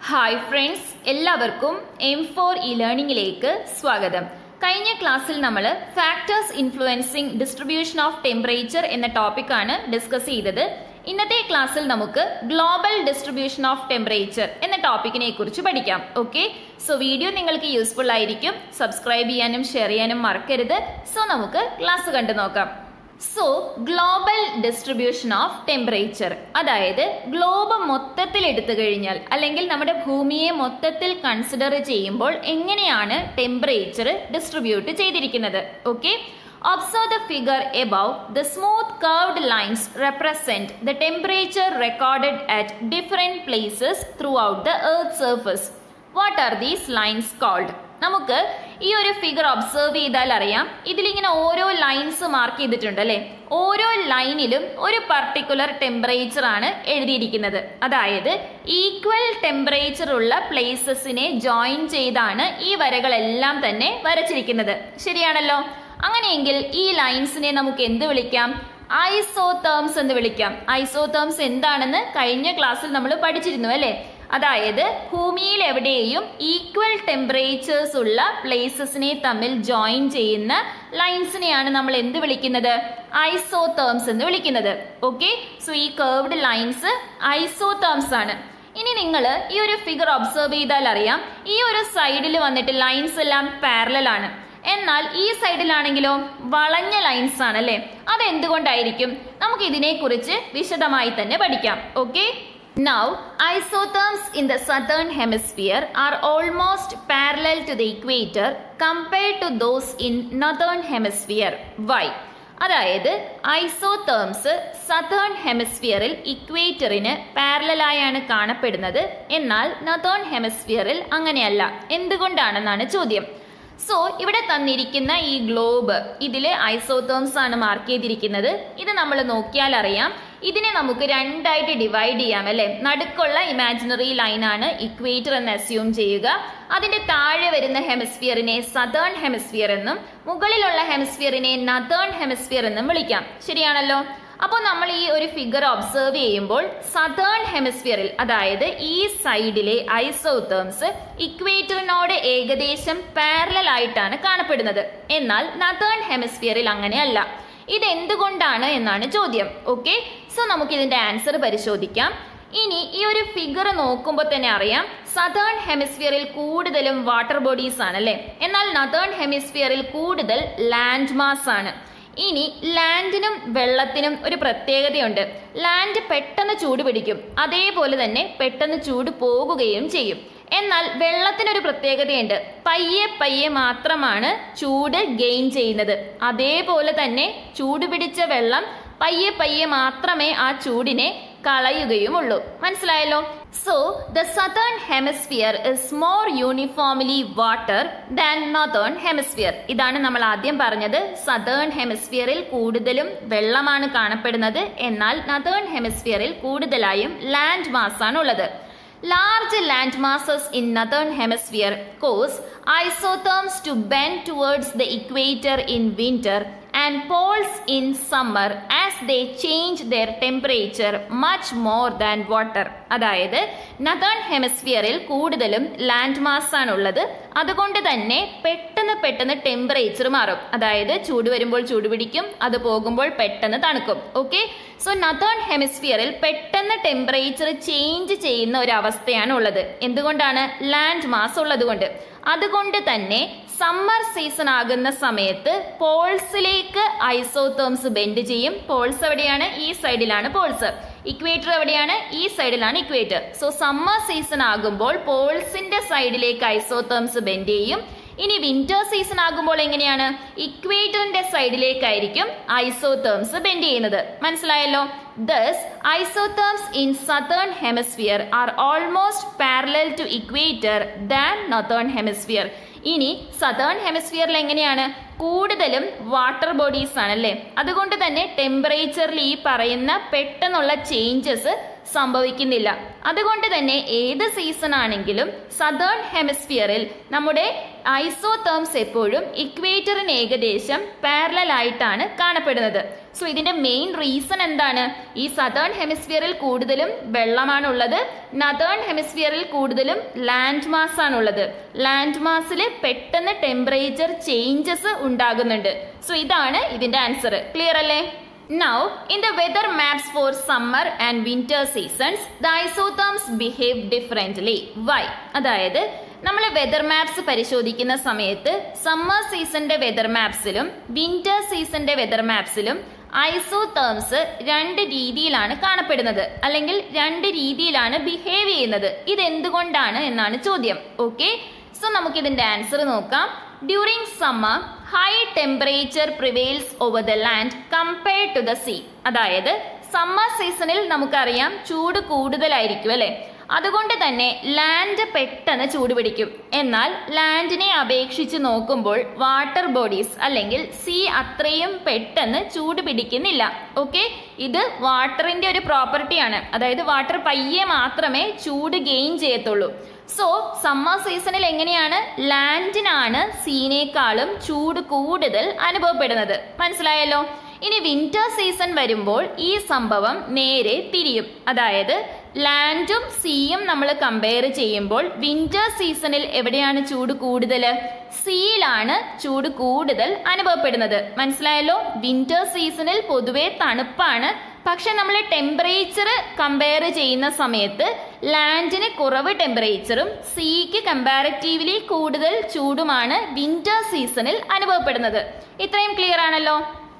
Hi friends എല്ലാവർക്കും M four E ലേണിംഗിലേക്ക് സ്വാഗതം കഴിഞ്ഞ ക്ലാസ്സിൽ നമ്മൾ factors influencing distribution of temperature എന്ന ടോപ്പിക്കാണ് ഡിസ്കസ് ചെയ്തത് ഇന്നത്തെ ക്ലാസ്സിൽ നമുക്ക് ഗ്ലോബൽ ഡിസ്ട്രിബ്യൂഷൻ ഓഫ് ടെമ്പറേച്ചർ എന്ന ടോപ്പിക്കിനെ കുറിച്ച് പഠിക്കാം ഓക്കെ സോ വീഡിയോ നിങ്ങൾക്ക് യൂസ്ഫുൾ ആയിരിക്കും സബ്സ്ക്രൈബ് ചെയ്യാനും ഷെയർ ചെയ്യാനും മറക്കരുത് സോ നമുക്ക് ക്ലാസ് കണ്ടു നോക്കാം so global distribution of temperature അതായത് ഗ്ലോബ് മൊത്തത്തിൽ എടുത്തു കഴിഞ്ഞാൽ അല്ലെങ്കിൽ നമ്മുടെ ഭൂമിയെ മൊത്തത്തിൽ കൺസിഡർ ചെയ്യുമ്പോൾ എങ്ങനെയാണ് ടെമ്പറേച്ചർ ഡിസ്ട്രിബ്യൂട്ട് ചെയ്തിരിക്കുന്നത് okay observe the figure above the smooth curved lines represent the temperature recorded at different places throughout the earth surface what are these lines called നമുക്ക് ഈ ഒരു ഫിഗർ ഒബ്സർവ് ചെയ്താൽ അറിയാം ഇതിലിങ്ങനെ ഓരോ ലൈൻസ് മാർക്ക് ചെയ്തിട്ടുണ്ട് അല്ലെ ഓരോ ലൈനിലും ഒരു പർട്ടിക്കുലർ ടെമ്പറേച്ചർ ആണ് എഴുതിയിരിക്കുന്നത് അതായത് ഈക്വൽ ടെമ്പറേച്ചർ ഉള്ള പ്ലേസസിനെ ജോയിൻ ചെയ്താണ് ഈ വരകളെല്ലാം തന്നെ വരച്ചിരിക്കുന്നത് ശരിയാണല്ലോ അങ്ങനെയെങ്കിൽ ഈ ലൈൻസിനെ നമുക്ക് എന്ത് വിളിക്കാം ഐസോതേംസ് എന്ന് വിളിക്കാം ഐസോതേംസ് എന്താണെന്ന് കഴിഞ്ഞ ക്ലാസ്സിൽ നമ്മൾ പഠിച്ചിരുന്നു അല്ലേ അതായത് ഭൂമിയിൽ എവിടെയും ഈക്വൽ ടെമ്പറേച്ചേഴ്സ് ഉള്ള പ്ലേസസിനെ തമ്മിൽ ജോയിൻ ചെയ്യുന്ന ലൈൻസിനെയാണ് നമ്മൾ എന്ത് വിളിക്കുന്നത് ഐസോതേംസ് എന്ന് വിളിക്കുന്നത് ഓക്കെ സോ ഈ കർവ്ഡ് ലൈൻസ് ഐസോതേംസ് ആണ് ഇനി നിങ്ങൾ ഈ ഒരു ഫിഗർ ഒബ്സർവ് ചെയ്താൽ അറിയാം ഈ ഒരു സൈഡിൽ വന്നിട്ട് ലൈൻസ് എല്ലാം പാരലൽ ആണ് എന്നാൽ ഈ സൈഡിലാണെങ്കിലോ വളഞ്ഞ ലൈൻസ് ആണ് അല്ലേ അതെന്തുകൊണ്ടായിരിക്കും നമുക്ക് ഇതിനെക്കുറിച്ച് വിശദമായി തന്നെ പഠിക്കാം okay Now, isotherms in the southern hemisphere are almost parallel to the equator compared to those in northern hemisphere. Why? അതായത് ഐസോതേംസ് സതേൺ ഹെമിസ്ഫിയറിൽ ഇക്വേറ്ററിന് പാരലായാണ് കാണപ്പെടുന്നത് എന്നാൽ നതേൺ ഹെമിസ്ഫിയറിൽ അങ്ങനെയല്ല എന്തുകൊണ്ടാണെന്നാണ് ചോദ്യം സോ ഇവിടെ തന്നിരിക്കുന്ന ഈ ഗ്ലോബ് ഇതിൽ ഐസോതേംസ് ആണ് മാർക്ക് ചെയ്തിരിക്കുന്നത് ഇത് നമ്മൾ നോക്കിയാൽ അറിയാം ഇതിനെ നമുക്ക് രണ്ടായിട്ട് ഡിവൈഡ് ചെയ്യാം അല്ലെ നടുക്കുള്ള ഇമാജിനറി ലൈൻ ആണ് ഇക്വേറ്റർ എന്ന് അസ്യൂം ചെയ്യുക അതിന്റെ താഴെ വരുന്ന ഹെമിസ്ഫിയറിനെ സതേൺ ഹെമിസ്ഫിയർ എന്നും മുകളിലുള്ള ഹെമിസ്ഫിയറിനെ നതേൺ ഹെമിസ്ഫിയർ എന്നും വിളിക്കാം ശരിയാണല്ലോ അപ്പോൾ നമ്മൾ ഈ ഒരു ഫിഗർ ഒബ്സർവ് ചെയ്യുമ്പോൾ സതേൺ ഹെമിസ്ഫിയറിൽ അതായത് ഈ സൈഡിലെ ഐസോതേംസ് ഇക്വേറ്ററിനോട് ഏകദേശം പാരലൽ ആയിട്ടാണ് കാണപ്പെടുന്നത് എന്നാൽ നതേൺ ഹെമിസ്ഫിയറിൽ അങ്ങനെയല്ല ഇത് എന്തുകൊണ്ടാണ് എന്നാണ് ചോദ്യം ഓക്കെ സോ നമുക്ക് ഇതിന്റെ ആൻസർ പരിശോധിക്കാം ഇനി ഈ ഒരു ഫിഗർ നോക്കുമ്പോൾ തന്നെ അറിയാം സതേൺ ഹെമിസ്ഫിയറിൽ കൂടുതലും വാട്ടർ ബോഡീസ് ആണ് അല്ലെ എന്നാൽ നതേൺ ഹെമിസ്ഫിയറിൽ കൂടുതൽ ലാൻഡ് മാസ് ആണ് ഇനി ലാൻഡിനും വെള്ളത്തിനും ഒരു പ്രത്യേകതയുണ്ട് ലാൻഡ് പെട്ടെന്ന് ചൂട് പിടിക്കും അതേപോലെ തന്നെ പെട്ടെന്ന് ചൂട് പോകുകയും ചെയ്യും എന്നാൽ വെള്ളത്തിനൊരു പ്രത്യേകതയുണ്ട് പയ്യെ പയ്യെ മാത്രമാണ് ചൂട് ഗെയിൻ ചെയ്യുന്നത് അതേപോലെ തന്നെ ചൂട് പിടിച്ച വെള്ളം പയ്യെ പയ്യെ മാത്രമേ ആ ചൂടിനെ കളയുകയുമുള്ളൂ മനസ്സിലായല്ലോ so the southern hemisphere is more uniformly water than northern hemisphere ഇതാണ് നമ്മൾ ആദ്യം പറഞ്ഞത് സതേൺ ഹെമിസ്ഫിയറിൽ കൂടുതലും വെള്ളമാണ് കാണപ്പെടുന്നത് എന്നാൽ നതേൺ ഹെമിസ്ഫിയറിൽ കൂടുതലായും ലാൻഡ് മാസ് ആണ് ഉള്ളത് Large land masses in northern hemisphere cause isotherms to bend towards the equator in winter and poles in summer as they change their temperature much more than water അതായത് നതേൺ ഹെമിസ്ഫിയറിൽ കൂടുതലും land mass ആണുള്ളത് അതുകൊണ്ട് തന്നെ പെട്ടെന്ന് പെട്ടെന്ന് temperature മാറും അതായത് ചൂട് വരുമ്പോൾ ചൂട് പിടിക്കും അത് പോകുമ്പോൾ പെട്ടെന്ന് തണുക്കും ഓക്കെ സോ നതേൺ ഹെമിസ്ഫിയറിൽ പെട്ടെന്ന് ടെമ്പറേച്ചർ ചേഞ്ച് ചെയ്യുന്ന ഒരു അവസ്ഥയാണ് ഉള്ളത് എന്തുകൊണ്ടാണ് ലാൻഡ് മാസ് ഉള്ളത് കൊണ്ട് അതുകൊണ്ട് തന്നെ സമ്മർ സീസൺ ആകുന്ന സമയത്ത് പോൾസിലേക്ക് ഐസോതേംസ് ബെൻഡ് ചെയ്യും പോൾസ് എവിടെയാണ് ഈ സൈഡിലാണ് പോൾസ് ഇക്വേറ്റർ എവിടെയാണ് ഈ സൈഡിലാണ് ഇക്വേറ്റർ സോ സമ്മർ സീസൺ ആകുമ്പോൾ പോൾസിന്റെ സൈഡിലേക്ക് ഐസോതേംസ് ബെൻഡ് ചെയ്യും ഇനി വിന്റർ സീസൺ ആകുമ്പോൾ എങ്ങനെയാണ് ഇക്വേറ്ററിന്റെ സൈഡിലേക്കായിരിക്കും ഐസോതേംസ് ബെൻഡ് ചെയ്യുന്നത് മനസ്സിലായല്ലോ thus isotherms in southern hemisphere are almost parallel to equator than northern hemisphere ഇനി സതേൺ ഹെമിസ്ഫിയറിൽ എങ്ങനെയാണ് കൂടുതലും വാട്ടർ ബോഡീസ് ആണ് അല്ലേ അതുകൊണ്ട് തന്നെ ടെമ്പറേച്ചറിൽ ഈ പറയുന്ന പെട്ടെന്നുള്ള ചേഞ്ചസ് സംഭവിക്കുന്നില്ല അതുകൊണ്ട് തന്നെ ഏത് സീസൺ ആണെങ്കിലും സദേൺ ഹെമിസ്ഫിയറിൽ നമ്മുടെ ഐസോതേംസ് എപ്പോഴും ഇക്വേറ്ററിന് ഏകദേശം പാരലൽ ആയിട്ടാണ് കാണപ്പെടുന്നത് സോ ഇതിന്റെ മെയിൻ റീസൺ എന്താണ് ഈ സദേൺ ഹെമിസ്ഫിയറിൽ കൂടുതലും വെള്ളമാണുള്ളത് നദേൺ ഹെമിസ്ഫിയറിൽ കൂടുതലും ലാൻഡ് മാസ് ആണുള്ളത് ലാൻഡ് മാസിൽ പെട്ടെന്ന് ടെമ്പറേച്ചർ ചേഞ്ചസ് ഉണ്ടാകുന്നുണ്ട് സോ ഇതാണ് ഇതിന്റെ ആൻസർ ക്ലിയർ അല്ലേ Now, in the weather maps for summer and winter seasons, the isotherms behave differently. Why? അതായത് നമ്മൾ വെതർ മാപ്സ് പരിശോധിക്കുന്ന സമയത്ത് സമ്മർ സീസണിന്റെ വെതർ മാപ്സിലും വിന്റർ സീസണിന്റെ വെതർ മാപ്സിലും ഐസോതേംസ് രണ്ട് രീതിയിലാണ് കാണപ്പെടുന്നത് അല്ലെങ്കിൽ രണ്ട് രീതിയിലാണ് ബിഹേവ് ചെയ്യുന്നത് ഇത് എന്തുകൊണ്ടാണ് എന്നാണ് ചോദ്യം ഓക്കെ സോ നമുക്ക് ഇതിന്റെ ആൻസർ നോക്കാം during summer high temperature prevails over the land compared to the sea അതായത് സമ്മർ സീസണിൽ നമുക്കറിയാം ചൂട് കൂടുതലായിരിക്കും അല്ലെ അതുകൊണ്ട് തന്നെ ലാൻഡ് പെട്ടെന്ന് ചൂട് പിടിക്കും എന്നാൽ ലാൻഡിനെ അപേക്ഷിച്ച് നോക്കുമ്പോൾ വാട്ടർ ബോഡീസ് അല്ലെങ്കിൽ സീ അത്രയും പെട്ടെന്ന് ചൂട് പിടിക്കുന്നില്ല ഓക്കെ ഇത് വാട്ടറിന്റെ ഒരു പ്രോപ്പർട്ടിയാണ് അതായത് വാട്ടർ പയ്യെ മാത്രമേ ചൂട് ഗെയിൻ ചെയ്യത്തുള്ളൂ സോ സമ്മർ സീസണിൽ എങ്ങനെയാണ് ലാൻഡിനാണ് സീനേക്കാളും ചൂട് കൂടുതൽ അനുഭവപ്പെടുന്നത് മനസ്സിലായല്ലോ ഇനി വിന്റർ സീസൺ വരുമ്പോൾ ഈ സംഭവം നേരെ തിരിയും അതായത് ലാൻഡും സീയും നമ്മൾ കമ്പയർ ചെയ്യുമ്പോൾ വിന്റർ സീസണിൽ എവിടെയാണ് ചൂട് കൂടുതൽ സീയിലാണ് ചൂട് കൂടുതൽ അനുഭവപ്പെടുന്നത് മനസ്സിലായല്ലോ വിന്റർ സീസണിൽ പൊതുവെ തണുപ്പാണ് പക്ഷെ നമ്മൾ ടെമ്പറേച്ചർ കമ്പയർ ചെയ്യുന്ന സമയത്ത് ലാൻഡിന് കുറവ് ടെമ്പറേച്ചറും സീക്ക് കമ്പാരറ്റീവ്ലി കൂടുതൽ ചൂടുമാണ് വിന്റർ സീസണിൽ അനുഭവപ്പെടുന്നത് ഇത്രയും ക്ലിയർ ആണല്ലോ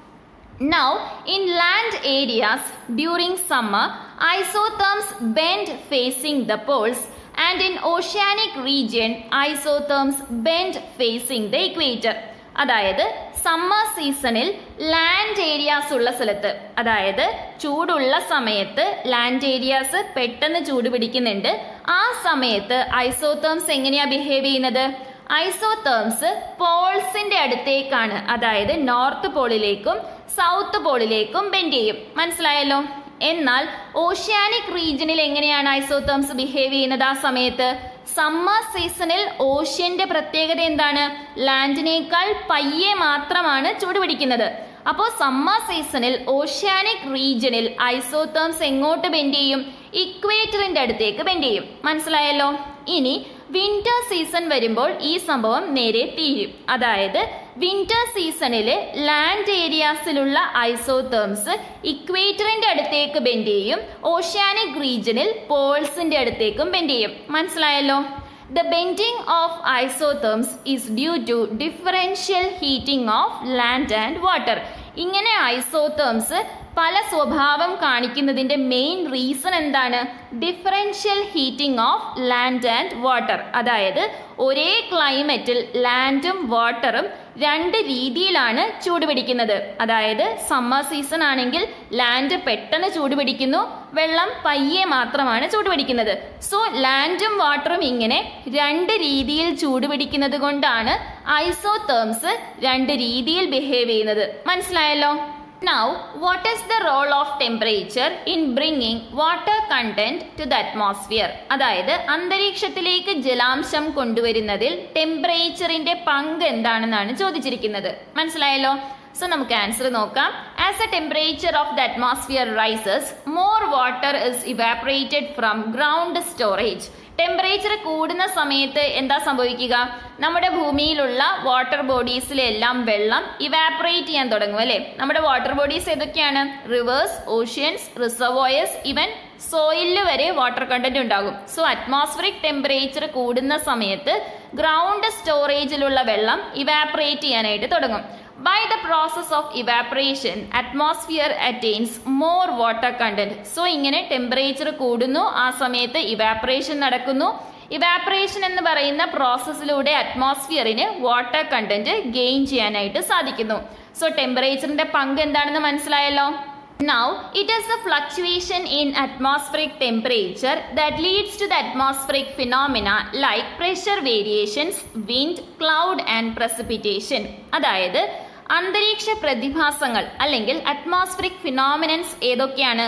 Now, in land areas during summer, isotherms bend facing the poles and in oceanic region, isotherms bend facing the equator. അതായത് സമ്മർ സീസണിൽ ലാൻഡ് ഏരിയാസ് ഉള്ള സ്ഥലത്ത് അതായത് ചൂടുള്ള സമയത്ത് ലാൻഡ് ഏരിയാസ് പെട്ടെന്ന് ചൂട് പിടിക്കുന്നുണ്ട് ആ സമയത്ത് ഐസോതേംസ് എങ്ങനെയാ ബിഹേവ് ചെയ്യുന്നത് ഐസോതേംസ് പോൾസിന്റെ അടുത്തേക്കാണ് അതായത് നോർത്ത് പോളിലേക്കും സൗത്ത് പോളിലേക്കും ബെൻഡ് ചെയ്യും മനസ്സിലായല്ലോ എന്നാൽ ഓഷ്യാനിക് റീജിയനിൽ എങ്ങനെയാണ് ഐസോതേംസ് ബിഹേവ് ചെയ്യുന്നത് ആ സമയത്ത് സമ്മർ സീസണിൽ ഓഷ്യന്റെ പ്രത്യേകത എന്താണ് ലാൻഡിനേക്കാൾ പയ്യെ മാത്രമാണ് ചൂട് പിടിക്കുന്നത് അപ്പോൾ സമ്മർ സീസണിൽ ഓഷ്യാനിക് റീജിയനിൽ ഐസോതേംസ് എങ്ങോട്ട് ബെൻഡ് ചെയ്യും ഇക്വേറ്ററിന്റെ അടുത്തേക്ക് ബെൻഡ് ചെയ്യും മനസ്സിലായല്ലോ ഇനി വിന്റർ സീസൺ വരുമ്പോൾ ഈ സംഭവം നേരെ തീരും അതായത് വിന്റർ സീസണില് ലാൻഡ് ഏരിയാസിലുള്ള ഐസോതേംസ് ഇക്വേറ്ററിന്റെ അടുത്തേക്ക് ബെൻഡ് ചെയ്യും ഓഷ്യാനിക് റീജിയനിൽ പോൾസിന്റെ അടുത്തേക്കും ബെൻഡ് ചെയ്യും മനസ്സിലായല്ലോ The bending of isotherms is due to differential heating of land and water. ഇങ്ങനെ ഐസോതേംസ് പല സ്വഭാവം കാണിക്കുന്നതിന്റെ മെയിൻ റീസൺ എന്താണ് differential heating of land and water അതായത് ഒരേ ക്ലൈമറ്റിൽ ലാൻഡും വാട്ടറും രണ്ട് രീതിയിലാണ് ചൂട് പിടിക്കുന്നത് അതായത് സമ്മർ സീസൺ ആണെങ്കിൽ ലാൻഡ് പെട്ടെന്ന് ചൂട് പിടിക്കുന്നു വെള്ളം പയ്യെ മാത്രമാണ് ചൂട് പിടിക്കുന്നത് സോ ലാൻഡും വാട്ടറും ഇങ്ങനെ രണ്ട് രീതിയിൽ ചൂട് പിടിക്കുന്നത് കൊണ്ടാണ് ഐസോതേംസ് രണ്ട് രീതിയിൽ ബിഹേവ് ചെയ്യുന്നത് മനസ്സിലായല്ലോ Now, what is the role of temperature in bringing water content to the atmosphere? അതായത് അന്തരീക്ഷത്തിലേക്ക് ജലാംശം കൊണ്ടുവരുന്നതിൽ ടെമ്പറേച്ചറിന്റെ പങ്ക് എന്താണെന്നാണ് ചോദിച്ചിരിക്കുന്നത് മനസ്സിലായല്ലോ സോ നമുക്ക് ആൻസർ നോക്കാം as a temperature of the atmosphere rises more water is evaporated from ground storage temperature കൂടുന്ന സമയത്ത് എന്താ സംഭവിക്കുക നമ്മുടെ ഭൂമിയിലുള്ള വാട്ടർ ബോഡീസിലെല്ലാം വെള്ളം ഇവാപറേറ്റ് ചെയ്യാൻ തുടങ്ങും അല്ലെ നമ്മുടെ വാട്ടർ ബോഡീസ് ഏതൊക്കെയാണ് റിവേഴ്സ് ഓഷ്യൻസ് റിസർവോയേഴ്സ് ഇവൻ സോയിലിൽ വരെ വാട്ടർ കണ്ടന്റ് ഉണ്ടാകും സോ അറ്റ്മോസ്ഫറിക് ടെമ്പറേച്ചർ കൂടുന്ന സമയത്ത് ഗ്രൗണ്ട് സ്റ്റോറേജിലുള്ള വെള്ളം ഇവാപറേറ്റ് ചെയ്യാനായിട്ട് തുടങ്ങും by the process of evaporation atmosphere attains more water content so ഇങ്ങനെ ടെമ്പറേച്ചർ കൂടുന്നു ആ സമയത്ത് ഇവാപറേഷൻ നടക്കുന്നു ഇവാപറേഷൻ എന്ന് പറയുന്ന പ്രോസസ്സിലൂടെ അറ്റ്മോസ്ഫിയറിന് വാട്ടർ കണ്ടന്റ് ഗെയിൻ ചെയ്യാനായിട്ട് സാധിക്കുന്നു സോ ടെമ്പറേച്ചറിന്റെ പങ്ക് എന്താണെന്ന് മനസ്സിലായല്ലോ Now, it is the fluctuation in atmospheric temperature that leads to the atmospheric phenomena like pressure variations, wind, cloud and precipitation. അതായത് അന്തരീക്ഷ പ്രതിഭാസങ്ങൾ അല്ലെങ്കിൽ അറ്റ്മോസ്ഫറിക് ഫിനോമിനൻസ് ഏതൊക്കെയാണ്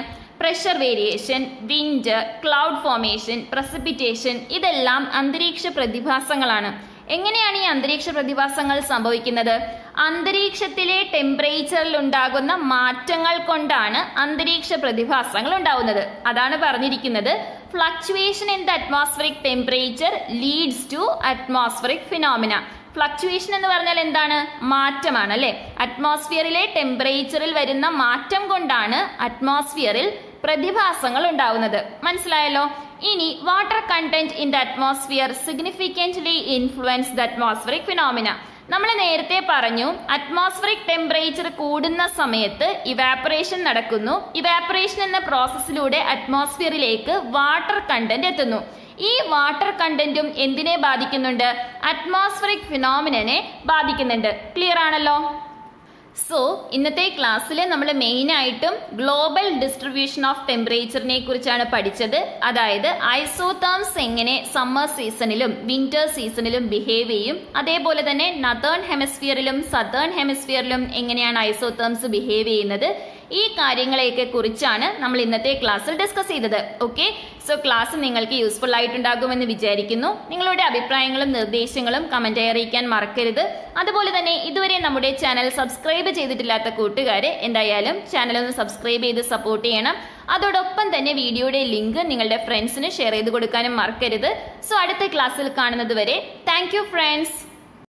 pressure variation wind cloud formation precipitation ഇതെല്ലാം അന്തരീക്ഷ പ്രതിഭാസങ്ങളാണ് എങ്ങനെയാണ് ഈ അന്തരീക്ഷ പ്രതിഭാസങ്ങൾ സംഭവിക്കുന്നത് അന്തരീക്ഷത്തിലെ ടെമ്പറേച്ചറിൽ ഉണ്ടാകുന്ന മാറ്റങ്ങൾ കൊണ്ടാണ് അന്തരീക്ഷ പ്രതിഭാസങ്ങൾ ഉണ്ടാവുന്നത് അതാണ് പറഞ്ഞിരിക്കുന്നത് fluctuation in the atmospheric temperature leads to atmospheric phenomena fluctuation എന്ന് പറഞ്ഞാൽ എന്താണ് മാറ്റമാണ് അല്ലെ അറ്റ്മോസ്ഫിയറിലെ ടെമ്പറേച്ചറിൽ വരുന്ന മാറ്റം കൊണ്ടാണ് അറ്റ്മോസ്ഫിയറിൽ പ്രതിഭാസങ്ങൾ ഉണ്ടാവുന്നത് മനസ്സിലായല്ലോ ഇനി water content in the atmosphere significantly influence the atmospheric phenomena നമ്മൾ നേരത്തെ പറഞ്ഞു അറ്റ്മോസ്ഫറിക് ടെമ്പറേച്ചർ കൂടുന്ന സമയത്ത് ഇവാപ്പറേഷൻ നടക്കുന്നു ഇവാപ്പറേഷൻ എന്ന പ്രോസസ്സിലൂടെ അറ്റ്മോസ്ഫിയറിലേക്ക് വാട്ടർ കണ്ടന്റ് എത്തുന്നു ഈ വാട്ടർ കണ്ടന്റും എന്തിനെ ബാധിക്കുന്നുണ്ട് അറ്റ്മോസ്ഫറിക് ഫിനോമിനെ ബാധിക്കുന്നുണ്ട് ക്ലിയർ ആണല്ലോ സോ ഇന്നത്തെ ക്ലാസ്സിൽ നമ്മൾ മെയിൻ ആയിട്ടും ഗ്ലോബൽ ഡിസ്ട്രിബ്യൂഷൻ ഓഫ് ടെമ്പറേച്ചറിനെ കുറിച്ചാണ് പഠിച്ചത് അതായത് ഐസോതേംസ് എങ്ങനെ സമ്മർ സീസണിലും വിന്റർ സീസണിലും ബിഹേവ് ചെയ്യും അതേപോലെ തന്നെ നതേൺ ഹെമിസ്ഫിയറിലും സതേൺ ഹെമിസ്ഫിയറിലും എങ്ങനെയാണ് ഐസോതേംസ് ബിഹേവ് ചെയ്യുന്നത് ഈ കാര്യങ്ങളെയൊക്കെ കുറിച്ചാണ് നമ്മൾ ഇന്നത്തെ ക്ലാസ്സിൽ ഡിസ്കസ് ചെയ്തത് ഓക്കെ സോ ക്ലാസ് നിങ്ങൾക്ക് യൂസ്ഫുൾ ആയിട്ടുണ്ടാകുമെന്ന് വിചാരിക്കുന്നു നിങ്ങളുടെ അഭിപ്രായങ്ങളും നിർദ്ദേശങ്ങളും കമന്റായി അറിയിക്കാൻ മറക്കരുത് അതുപോലെ തന്നെ ഇതുവരെ നമ്മുടെ ചാനൽ സബ്സ്ക്രൈബ് ചെയ്തിട്ടില്ലാത്ത കൂട്ടുകാരെ എന്തായാലും ചാനൽ ഒന്ന് സബ്സ്ക്രൈബ് ചെയ്ത് സപ്പോർട്ട് ചെയ്യണം അതോടൊപ്പം തന്നെ വീഡിയോയുടെ ലിങ്ക് നിങ്ങളുടെ ഫ്രണ്ട്സിന് ഷെയർ ചെയ്ത് കൊടുക്കാനും മറക്കരുത് സോ അടുത്ത ക്ലാസ്സിൽ കാണുന്നത് വരെ താങ്ക് യു ഫ്രണ്ട്സ്